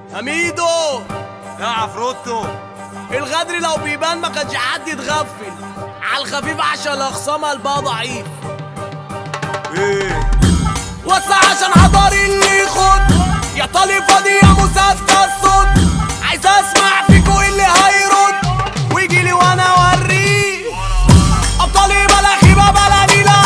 اميدو يا عفروتو الغدر لو بيبان ما كانش حد يتغفل على الخفيف عشان الاخصام قلبها ضعيف ايه وسع عشان حضري اللي يخد يا طالب فاضي يا مسافة الصوت عايز اسمع فيكو اللي هيرد ويجي لي وانا اوريه ابطالي بلا خيبه بلا نيله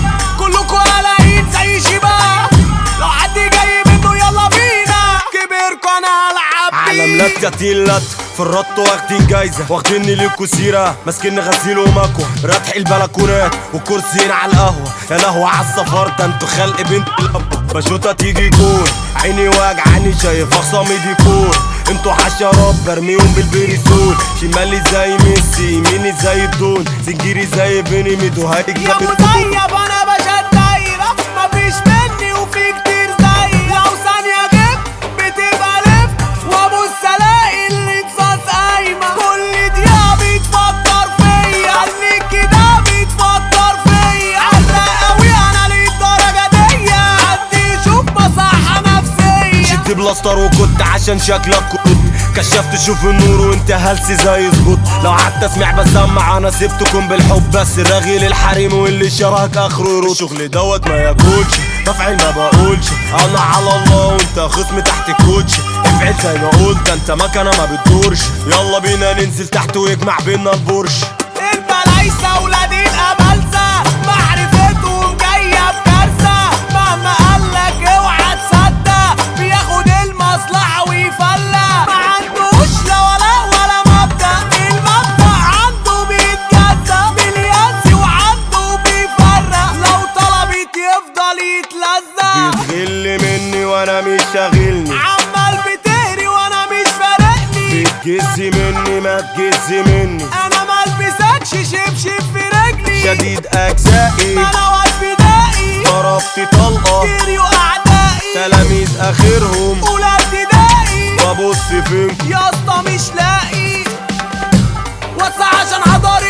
كلكو قلقين زي شيبه لو حد جاي منه يلا بينا كبركو انا هلعب بيه. عالم لا تقتيلات في الرط واخدين جايزة واخديني ليكو سيرة ماسكين غسيل ومكوى راتح البلكونات وكرسيين على القهوة يا لهوة على السفر ده انتوا خلق بنت الأب بشوطة تيجي جون عيني واجعاني شايف اخصامي ديكور انتوا حشرات برميهم بالبريسول شمالي زي ميسي يميني زي الدون سنجيري زي بيني ميدو هيك يا مزيف انا باشا الدايرة مفيش مني وفي كتير زي لو ثانية غيب بتبقى لف وابص الاقي اللي اتصاص قايمة كل دقيقة بتفكر فيا خليك كده بتفكر فيا عالراق اوي انا للدرجة دي حد يشوف مصحة نفسية شد بلاستر وكنت عشان شكلك كنت كشفت تشوف النور وانت هلسي زي زبط لو قعدت اسمع بسمع انا سبتكم بالحب بس راغي للحريم واللي شراك اخره يرد الشغل دوت ما ياكلش بفعل ما بقولش انا على الله وانت خصم تحت الكوتش افعل زي ما قلت انت مكنه ما بتدورش يلا بينا ننزل تحت ويجمع بينا البرش البلايسة ولاد الأبلسة معرفتهم جاية بكارثة مهما قالك اوعى تصدق بياخد المصلحة ويفلق ما عندوش لا ولا ولا مبدأ المبدأ عنده بيتجزأ بالياس وعنده بيفرق لو طلبت يفضل يتلزق بتغل مني وانا مش شاغلني عمال بتهري وانا مش فارقني بتجزي مني ما تجزي مني انا ملبسكش شبشب في رجلي شديد اجزائي ما انا واقف بدائي ضربت طلقه كتير واعدائي تلاميذ اخرهم اولى ابتدائي ببص فينكم يا اسطى مش لاقي وسع عشان حضري